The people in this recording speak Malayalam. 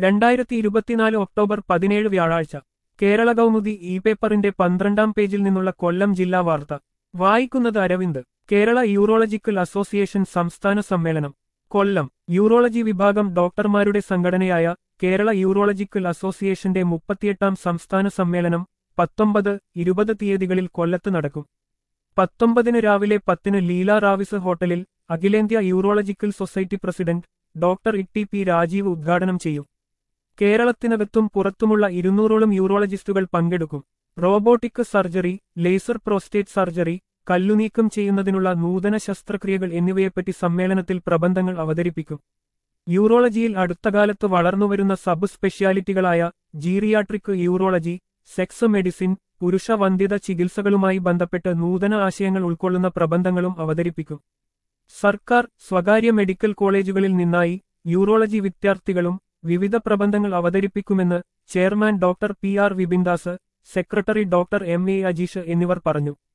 രണ്ടായിരത്തി ഇരുപത്തിനാല് ഒക്ടോബർ പതിനേഴ് വ്യാഴാഴ്ച കേരള കൗമുദി ഇ പേപ്പറിന്റെ പന്ത്രണ്ടാം പേജിൽ നിന്നുള്ള കൊല്ലം ജില്ലാ വാർത്ത വായിക്കുന്നത് അരവിന്ദ് കേരള യൂറോളജിക്കൽ അസോസിയേഷൻ സംസ്ഥാന സമ്മേളനം കൊല്ലം യൂറോളജി വിഭാഗം ഡോക്ടർമാരുടെ സംഘടനയായ കേരള യൂറോളജിക്കൽ അസോസിയേഷന്റെ മുപ്പത്തിയെട്ടാം സംസ്ഥാന സമ്മേളനം പത്തൊമ്പത് ഇരുപത് തീയതികളിൽ കൊല്ലത്ത് നടക്കും പത്തൊമ്പതിന് രാവിലെ പത്തിന് ലീല റാവിസ് ഹോട്ടലിൽ അഖിലേന്ത്യാ urological society president doctor E P Rajeev ഉദ്ഘാടനം ചെയ്യും കേരളത്തിനകത്തും പുറത്തുമുള്ള ഇരുന്നൂറോളം യൂറോളജിസ്റ്റുകൾ പങ്കെടുക്കും robotic surgery laser prostate surgery കല്ലുനീക്കം ചെയ്യുന്നതിനുള്ള നൂതന ശസ്ത്രക്രിയകൾ എന്നിവയെപ്പറ്റി സമ്മേളനത്തിൽ പ്രബന്ധങ്ങൾ അവതരിപ്പിക്കും യൂറോളജിയിൽ അടുത്തകാലത്ത് വളർന്നുവരുന്ന സബ് സ്പെഷ്യാലിറ്റികളായ ജീറിയാട്രിക് യൂറോളജി സെക്സ് മെഡിസിൻ പുരുഷ വന്ധ്യത ചികിത്സകളുമായി ബന്ധപ്പെട്ട് നൂതന ആശയങ്ങൾ ഉൾക്കൊള്ളുന്ന പ്രബന്ധങ്ങളും അവതരിപ്പിക്കും സർക്കാർ സ്വകാര്യ മെഡിക്കൽ കോളേജുകളിൽ നിന്നായി യൂറോളജി വിദ്യാർത്ഥികളും വിവിധ പ്രബന്ധങ്ങൾ അവതരിപ്പിക്കുമെന്ന് chairman doctor P R Vipindas secretary doctor M A Ajeesh എന്നിവർ പറഞ്ഞു